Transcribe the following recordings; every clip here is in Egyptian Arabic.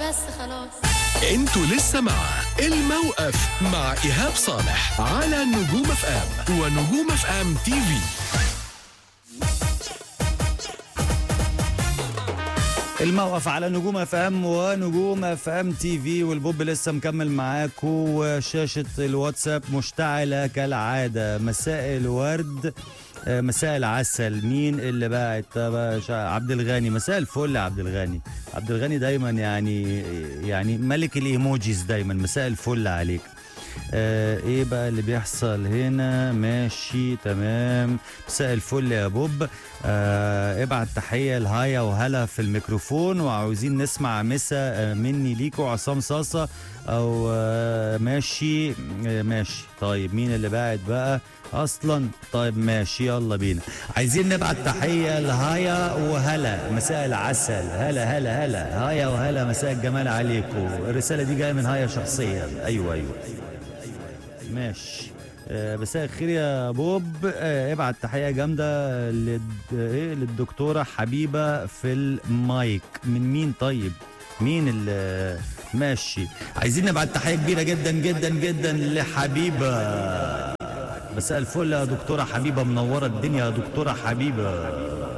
بس خلاص انتوا لسه مع الموقف مع ايهاب صالح على نجوم اف ام ونجوم اف ام تي في الموقف على نجوم اف ام ونجوم اف ام تي في والبوب لسه مكمل معاكم وشاشه الواتساب مشتعله كالعاده مساء الورد آه، مساء العسل مين اللي باعت طب يا شا- عبد الغني مساء الفل يا عبد الغني عبد الغني دايما يعني يعني ملك الايموجيز دايما مساء الفل عليك آه ايه بقى اللي بيحصل هنا ماشي تمام مساء الفل يا بوب آه ابعت تحيه لهايا وهلا في الميكروفون وعاوزين نسمع مسا آه مني ليكوا عصام صاصه او آه ماشي آه ماشي طيب مين اللي باعت بقى اصلا طيب ماشي يلا بينا عايزين نبعت تحيه لهايا وهلا مساء العسل هلا هلا هلا هايا وهلا مساء الجمال عليكم الرساله دي جايه من هايا شخصيا ايوه ايوه ماشي آه، مساء الخير يا بوب آه، ابعت تحيه جامده للد... ايه للدكتوره حبيبه في المايك من مين طيب مين اللي ماشي عايزين نبعت تحيه كبيره جدا جدا جدا لحبيبه مساء الفل يا دكتوره حبيبه منوره الدنيا يا دكتوره حبيبه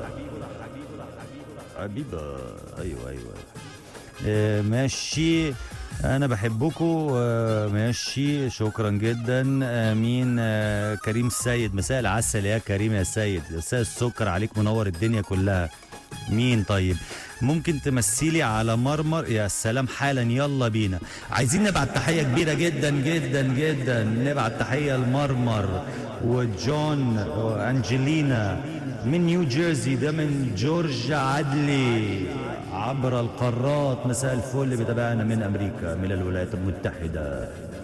حبيبه ايوه ايوه آه، ماشي انا بحبكم آه، ماشي شكرا جدا آه، مين آه، كريم السيد مساء العسل يا كريم يا سيد مساء السكر عليك منور الدنيا كلها مين طيب ممكن تمثلي على مرمر يا سلام حالا يلا بينا عايزين نبعت تحية كبيرة جدا جدا جدا نبعت تحية لمرمر وجون وانجلينا من نيو جيرسي ده من جورج عدلي عبر القارات مساء الفل بيتابعنا من امريكا من الولايات المتحده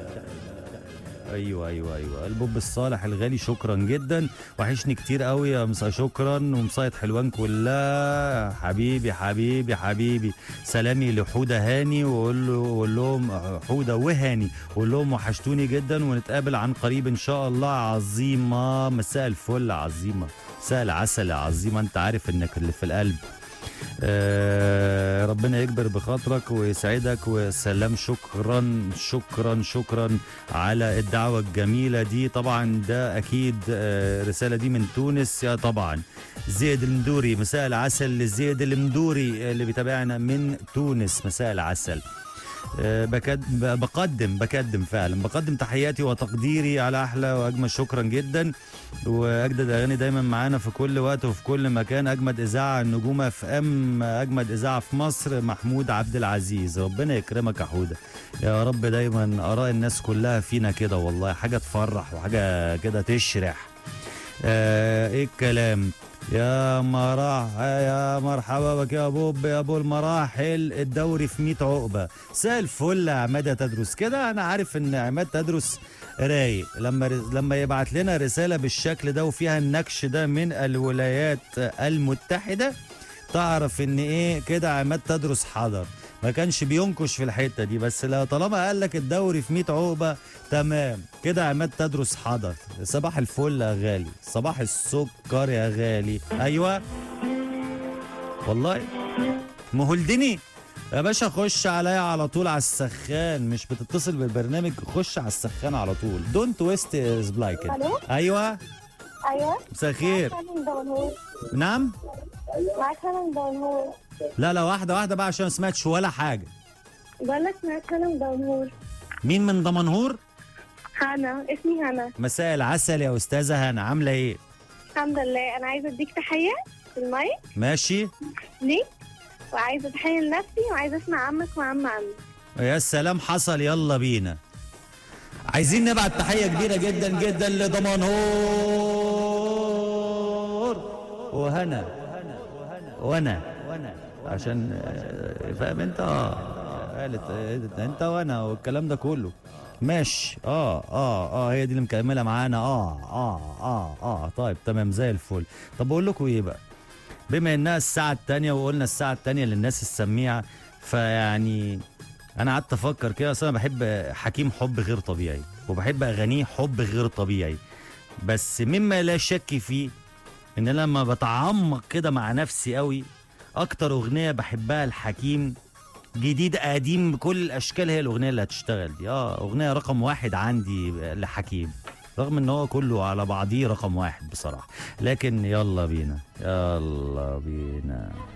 ايوه ايوه ايوه البوب الصالح الغالي شكرا جدا وحشني كتير قوي يا مسا شكرا ومصايد حلوان كلها حبيبي حبيبي حبيبي سلامي لحوده هاني وقول له وقول لهم حوده وهاني وقول لهم وحشتوني جدا ونتقابل عن قريب ان شاء الله عظيمه مساء الفل عظيمه مساء العسل يا عظيمه انت عارف انك اللي في القلب آه، ربنا يكبر بخاطرك ويسعدك وسلام شكرا شكرا شكرا على الدعوة الجميلة دي طبعا ده أكيد آه، رسالة دي من تونس يا طبعا زيد المدوري مساء العسل لزيد المدوري اللي بيتابعنا من تونس مساء العسل آه، بكد ب- بقدم بقدم فعلا بقدم تحياتي وتقديري على احلى واجمل شكرا جدا واجدد اغاني دايما معانا في كل وقت وفي كل مكان اجمد اذاعه النجوم اف ام اجمد اذاعه في مصر محمود عبد العزيز ربنا يكرمك يا حوده يا رب دايما اراء الناس كلها فينا كده والله حاجه تفرح وحاجه كده تشرح آه ايه الكلام يا مراح يا مرحبا بك يا بوب يا ابو المراحل الدوري في 100 عقبه مساء الفل يا عماد تدرس كده انا عارف ان عماد تدرس رايق لما لما يبعت لنا رساله بالشكل ده وفيها النكش ده من الولايات المتحده تعرف ان ايه كده عماد تدرس حضر ما كانش بينكش في الحته دي بس لو طالما قال لك الدوري في 100 عقبه تمام كده عماد تدرس حضر صباح الفل يا غالي صباح السكر يا غالي ايوه والله مهلدني يا باشا خش عليا على طول على السخان مش بتتصل بالبرنامج خش على السخان على طول دونت ويست از لايك ألو؟ ايوه ايوه مساء الخير معاك هاني دمنهور نعم معاك هاني دمنهور لا لا واحده واحده بقى عشان ما سمعتش ولا حاجه بقول لك معاك هاني دمنهور مين من دمنهور هنا اسمي هنا مساء العسل يا استاذه هنا عامله ايه الحمد لله انا عايزه اديك تحيه في المايك ماشي ليك وعايزه تحيه لنفسي وعايزه اسمع عمك وعم عمي يا سلام حصل يلا بينا عايزين نبعت تحية كبيرة جدا جدا لدمنهور وهنا وانا عشان آه، فاهم انت اه قالت قالت انت وانا والكلام ده كله ماشي اه اه اه هي دي اللي مكمله معانا اه اه اه اه طيب تمام زي الفل طب بقول لكم ايه بقى بما انها الساعه الثانيه وقلنا الساعه الثانيه للناس السميعه فيعني انا قعدت افكر كده اصل انا بحب حكيم حب غير طبيعي وبحب اغانيه حب غير طبيعي بس مما لا شك فيه ان أنا لما بتعمق كده مع نفسي قوي اكتر اغنيه بحبها الحكيم جديد قديم بكل الاشكال هي الاغنيه اللي هتشتغل دي اه اغنيه رقم واحد عندي لحكيم رغم ان هو كله على بعضيه رقم واحد بصراحه لكن يلا بينا يلا بينا